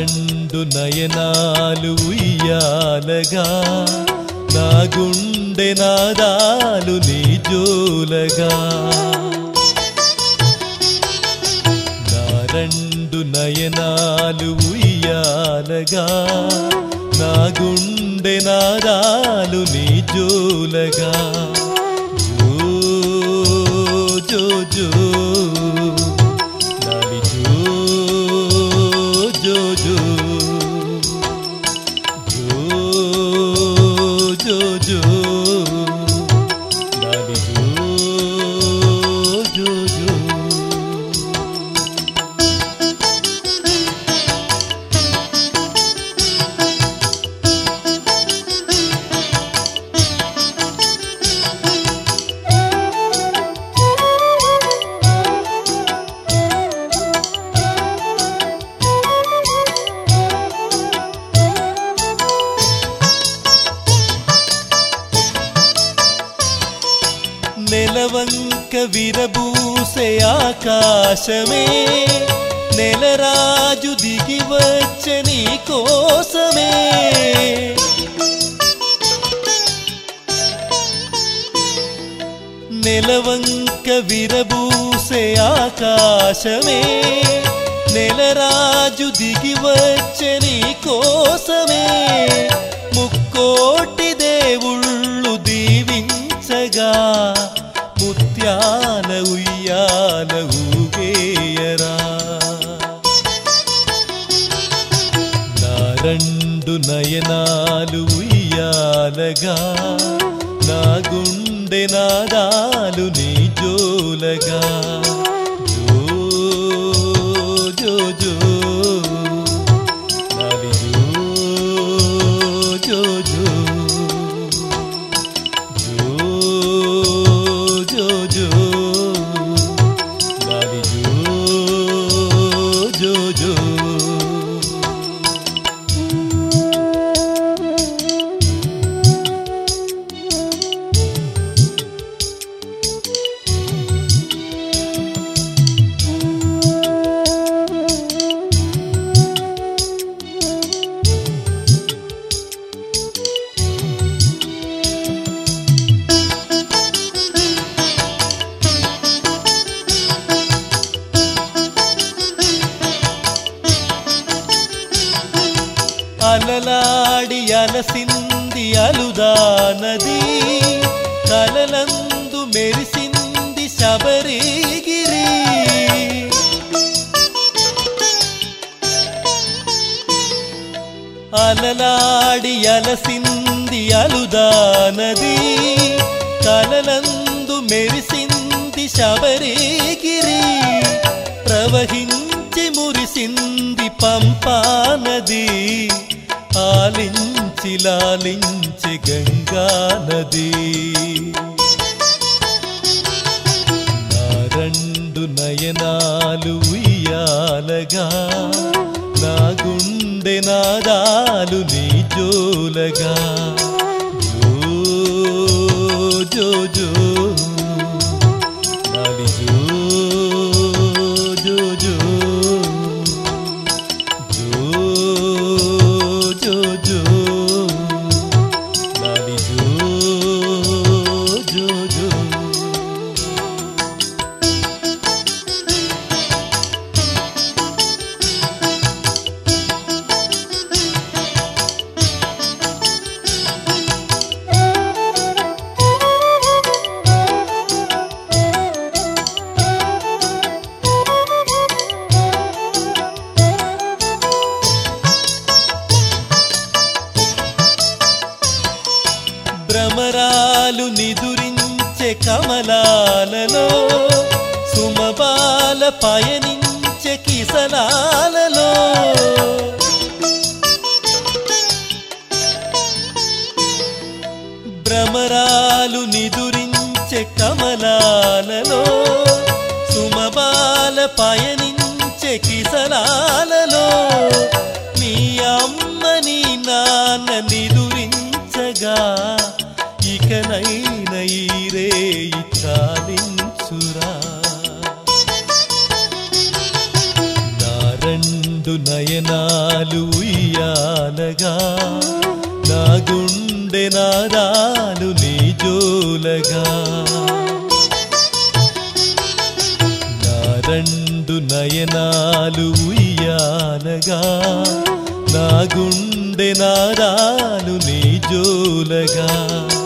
రెండు నయనాలు ఉయ్యాలగా నా గుండె నాదాలు నీ జోలగా నా రెండు నయనాలు ఉయ్యాలగా నా గుండె నాదాలు నీ జోలగా జో జో జో లాలి జో జో జో జో జో జో లాలి జో జో జో నెలవంక విరబూసే ఆకాశమే నెలరాజు దిగి వచ్చే నీ కోసమే నెలవంక విరబూసే ఆకాశమే నెలరాజు దిగి వచ్చే నీ కోసమే ముక్కోటి దేవుళ్ళు దీవించగా ముత్యాల ఉయ్యాల ఊగేయరా నా రెండు నయనాలు ఉయ్యాలగా నా గుండె నాదాలు నీ జోలగా జో జో జో లాలి జో జో జో జో జో జో లాలి జో జో జో అలలాడి అలసింది అలుదా నది కలలందు మెరిసింది శబరిగిరి అలలాడి అలసింది అలుదా నది కలలందు మెరిసింది శబరిగిరి ప్రవహించి మురిసింది పంపా నది ఆలించి లాలించి గంగా నది నా రెండు నయనాలు ఉయ్యాలగా నా గుండె నాదాలు నీ జోలగా జో జో జో లాలి జో జో జో జో జో జో లాలి జో జో జో భ్రమరాలు నిదురించే కమలాలలో సుమబాల పయనించే కిసలాలలో భ్రమరాలు నిదురించే కమలాలలో సుమబాల పయనించే కిసలాలలో మీ అమ్మ నీ నాన్న నిదురించగా ఇకనైన ఈరే చాలించురా నా రెండు రెండు నయనాలు ఉయ్యాలగా నా గుండె నాదాలు నీ జోలగా నా రెండు నయనాలు ఉయ్యాలగా నా గుండె నాదాలు నీ జోలగా